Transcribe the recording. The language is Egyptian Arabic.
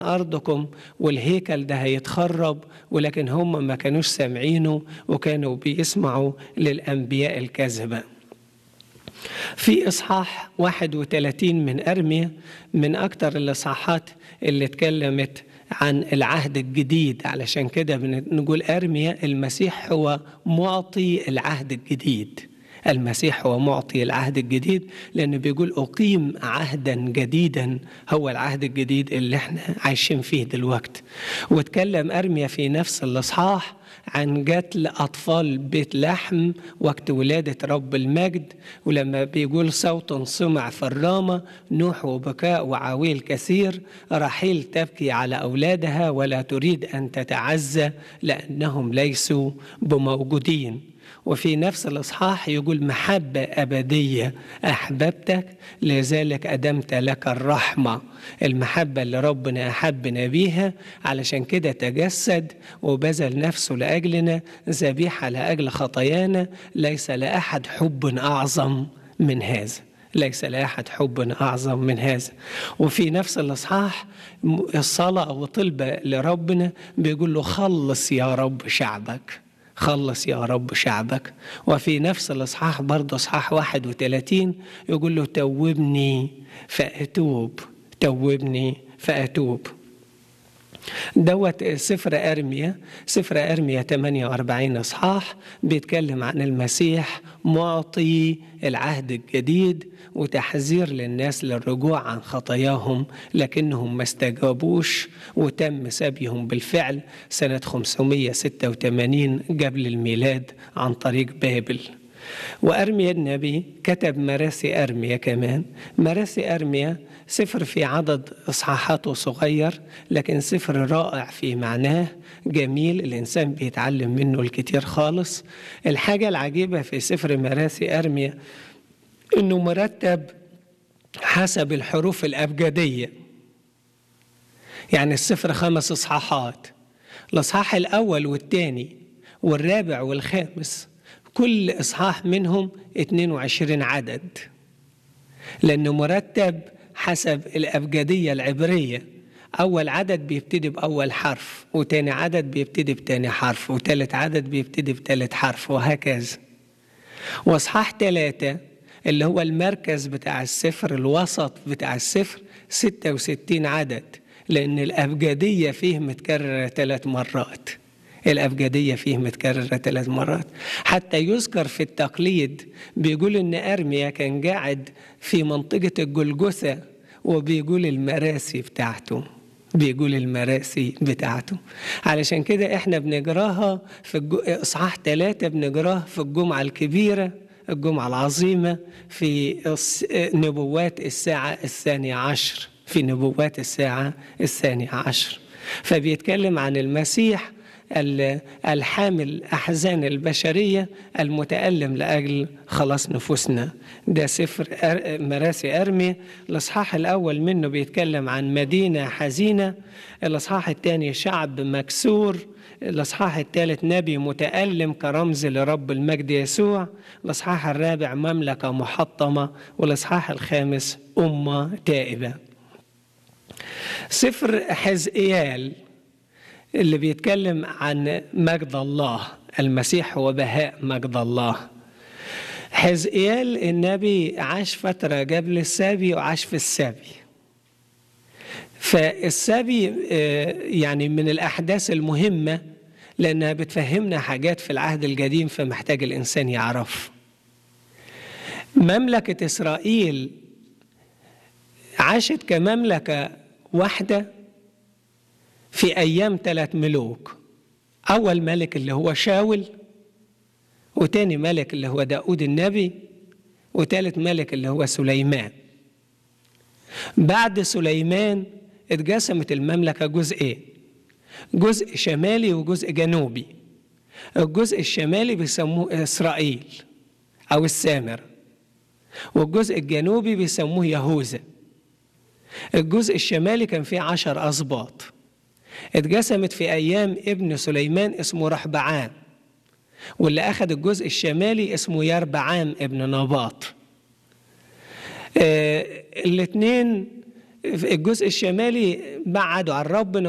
أرضكم والهيكل ده هيتخرب ولكن هم ما كانوش سامعينه وكانوا بيسمعوا للأنبياء الكذبة في إصحاح 31 من أرميا من أكتر الإصحاحات اللي اتكلمت عن العهد الجديد علشان كده بنقول أرميا المسيح هو معطي العهد الجديد المسيح هو معطي العهد الجديد لأنه بيقول أقيم عهدا جديدا هو العهد الجديد اللي احنا عايشين فيه دلوقتي واتكلم أرميا في نفس الإصحاح عن قتل أطفال بيت لحم وقت ولادة رب المجد ولما بيقول صوت سمع في الرامة نوح وبكاء وعويل كثير رحيل تبكي على أولادها ولا تريد أن تتعزى لأنهم ليسوا بموجودين وفي نفس الإصحاح يقول محبة أبدية أحببتك لذلك أدمت لك الرحمة المحبة اللي ربنا أحبنا بيها علشان كده تجسد وبذل نفسه لأجلنا ذبيحة لأجل خطايانا ليس لأحد حب أعظم من هذا ليس لأحد حب أعظم من هذا وفي نفس الإصحاح الصلاة وطلبة لربنا بيقول له خلص يا رب شعبك خلص يا رب شعبك وفي نفس الإصحاح برضه إصحاح 31 يقول له توبني فأتوب توبني فأتوب دوت سفر أرميا سفر أرميا 48 إصحاح بيتكلم عن المسيح معطي العهد الجديد وتحذير للناس للرجوع عن خطاياهم لكنهم ما استجابوش وتم سبيهم بالفعل سنة 586 قبل الميلاد عن طريق بابل وأرميا النبي كتب مراسي أرميا كمان مراسي أرميا سفر في عدد إصحاحاته صغير لكن سفر رائع في معناه جميل الإنسان بيتعلم منه الكتير خالص الحاجة العجيبة في سفر مراسي أرميا إنه مرتب حسب الحروف الأبجدية يعني السفر خمس إصحاحات الإصحاح الأول والثاني والرابع والخامس كل إصحاح منهم 22 عدد لأنه مرتب حسب الأبجدية العبرية أول عدد بيبتدي بأول حرف وتاني عدد بيبتدي بتاني حرف وتالت عدد بيبتدي بتالت حرف وهكذا وإصحاح ثلاثة اللي هو المركز بتاع السفر الوسط بتاع السفر 66 عدد لأن الأبجدية فيه متكررة ثلاث مرات الأبجدية فيه متكررة ثلاث مرات حتى يذكر في التقليد بيقول إن أرميا كان قاعد في منطقة الجلجثة وبيقول المراسي بتاعته بيقول المراسي بتاعته علشان كده احنا بنجراها في اصحاح ثلاثة بنجراه في الجمعة الكبيرة الجمعة العظيمة في نبوات الساعة الثانية عشر في نبوات الساعة الثانية عشر فبيتكلم عن المسيح الحامل أحزان البشرية المتألم لأجل خلاص نفوسنا ده سفر مراسي أرمي الإصحاح الأول منه بيتكلم عن مدينة حزينة الإصحاح الثاني شعب مكسور الإصحاح الثالث نبي متألم كرمز لرب المجد يسوع الإصحاح الرابع مملكة محطمة والإصحاح الخامس أمة تائبة سفر حزقيال اللي بيتكلم عن مجد الله المسيح هو بهاء مجد الله حزقيال النبي عاش فترة قبل السبي وعاش في السبي فالسبي يعني من الأحداث المهمة لأنها بتفهمنا حاجات في العهد القديم فمحتاج الإنسان يعرف مملكة إسرائيل عاشت كمملكة واحدة في أيام ثلاث ملوك أول ملك اللي هو شاول وتاني ملك اللي هو داود النبي وتالت ملك اللي هو سليمان بعد سليمان اتقسمت المملكة جزئين جزء شمالي وجزء جنوبي الجزء الشمالي بيسموه إسرائيل أو السامر والجزء الجنوبي بيسموه يهوذا الجزء الشمالي كان فيه عشر أسباط اتقسمت في أيام ابن سليمان اسمه رحبعام واللي أخذ الجزء الشمالي اسمه يربعام ابن نباط آه الاثنين الجزء الشمالي بعدوا عن ربنا